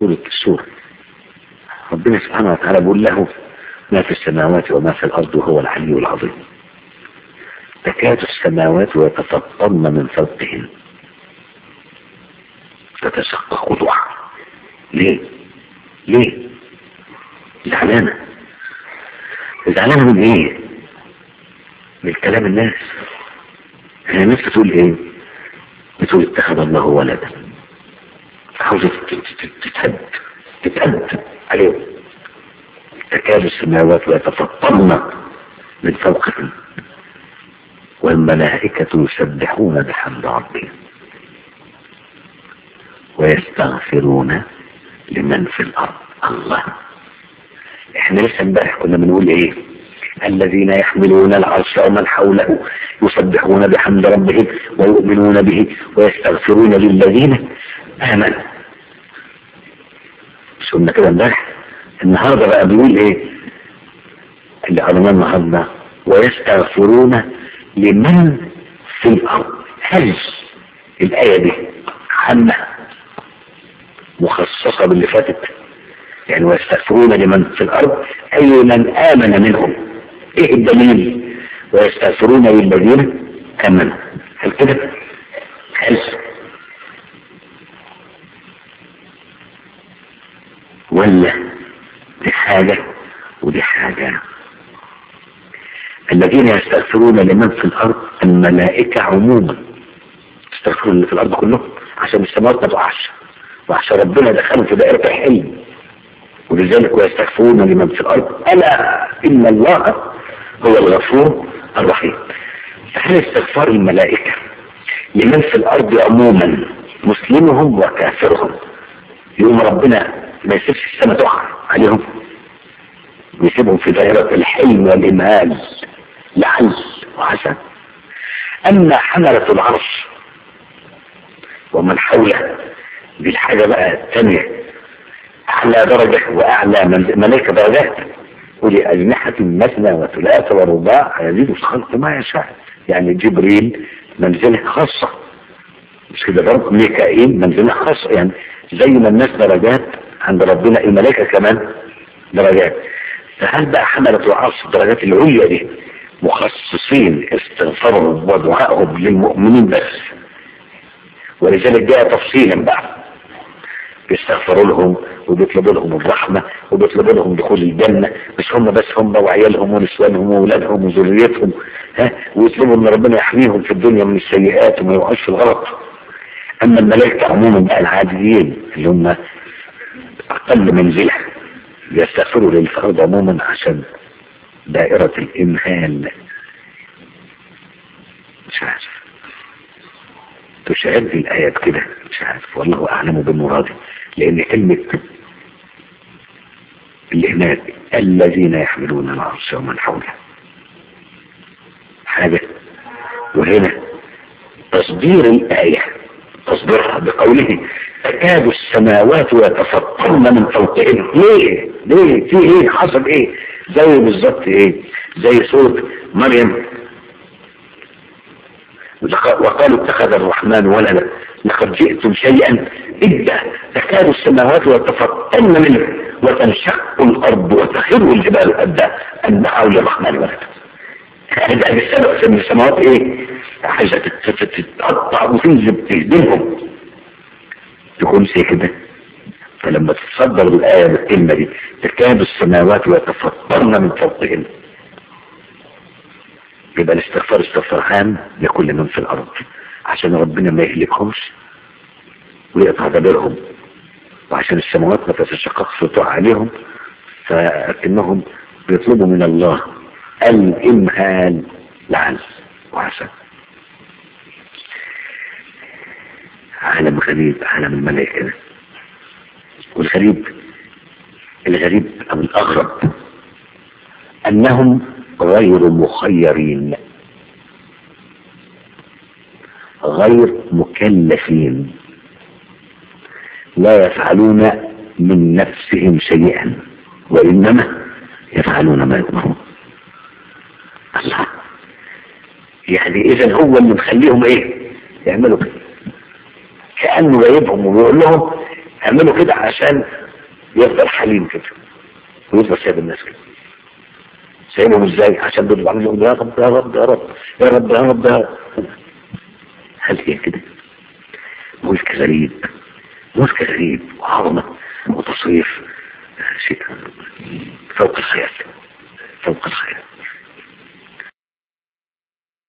سورة السور ربنا سبحانه وتعالى بيقول له ما في السماوات وما في الأرض وهو العلي العظيم تكاد السماوات يتفطرن من فوقهن تتشقق ضوعا ليه ليه زعلانة زعلانة من ايه من كلام الناس هي الناس بتقول ايه بتقول اتخذ الله ولدا عاوزة تتهد تتهد عليهم تكاد السماوات يتفطرن من فوقهم والملائكة يسبحون بحمد ربهم ويستغفرون لمن في الأرض الله احنا لسه امبارح كنا بنقول ايه الذين يحملون العرش ومن حوله يسبحون بحمد ربهم ويؤمنون به ويستغفرون للذين آمنوا مش قلنا كده امبارح النهارده بقى بيقول ايه اللي قرناه النهارده ويستغفرون لمن في الارض هل الايه دي عامه مخصصه باللي فاتت يعني ويستغفرون لمن في الارض اي من امن منهم ايه الدليل ويستغفرون للذين امنوا هل كده هل ولا دي حاجة ودي حاجة الذين يستغفرون لمن في الأرض الملائكة عموما يستغفرون اللي في الأرض كلهم عشان السماوات ما تقعش وعشان ربنا دخلوا في دائرة الحلم ولذلك ويستغفرون لمن في الأرض ألا إن الله هو الغفور الرحيم فهل استغفار الملائكة لمن في الأرض عموما مسلمهم وكافرهم يوم ربنا ما يسيبش السماء تقع عليهم ويسيبهم في دائرة الحلم والإمهال لعل وعسى أما حملة العرش ومن حوله دي الحاجة بقى الثانية أعلى درجة وأعلى ملائكة درجات ولي أجنحة مثنى وثلاث ورباع يزيد في الخلق ما يشاء يعني جبريل منزله خاصة مش كده برضه ميكائيل منزله خاصة يعني زي ما الناس درجات عند ربنا الملائكة كمان درجات فهل بقى حملة العرش الدرجات العليا دي مخصصين استغفارهم ودعائهم للمؤمنين بس ولذلك جاء تفصيلا بقى بيستغفروا لهم وبيطلبوا لهم الرحمة وبيطلبوا لهم دخول الجنة مش هم بس هم وعيالهم ونسوانهم وولادهم وذريتهم ها ويطلبوا ان ربنا يحميهم في الدنيا من السيئات وما يوقعوش في الغلط اما الملائكة عموما بقى العاديين اللي هم اقل منزلة يستغفروا للفرد عموما عشان دائرة الامهال مش عارف تشعر في الآيات كده مش عارف والله أعلم بمرادي لأن كلمة اللي هناك الذين يحملون العرش ومن حوله حاجة وهنا تصدير الآية تصديرها بقوله تكاد السماوات يتفطرن من فوقهن ليه؟ ليه؟ في ايه؟ حصل ايه؟ زي بالظبط ايه؟ زي سورة مريم وقالوا اتخذ الرحمن ولدا لقد جئتم شيئا إدا تكاد السماوات يتفطرن منه وتنشق الأرض وتخر الجبال أدا أن دعوا للرحمن ولدا هذا السبب ان السماوات ايه عايزة تتقطع وتنزل تهدمهم تكون زي كده فلما تتصدر الآية بالكلمة دي تكاد السماوات يتفطرن من فوقهن يبقى الاستغفار استغفار عام لكل من في الأرض عشان ربنا ما يهلكهمش ويقطع دبرهم وعشان السماوات ما تتشققش وتقع عليهم فأكنهم بيطلبوا من الله الإمهال لعل وعسى عالم غريب عالم الملائكة والغريب الغريب أو الأغرب أنهم غير مخيرين غير مكلفين لا يفعلون من نفسهم شيئا وإنما يفعلون ما يؤمرون الله يعني إذا هو اللي مخليهم إيه يعملوا كده كأنه جايبهم وبيقول لهم اعملوا كده عشان يفضل حليم كده ويفضل سايب الناس كده سايبهم ازاي عشان دول بعمل يا رب يا رب يا رب يا رب يا رب يا رب هل هي كده ملك غريب ملك غريب وعظمة وتصريف شيء فوق الخيال فوق الخيال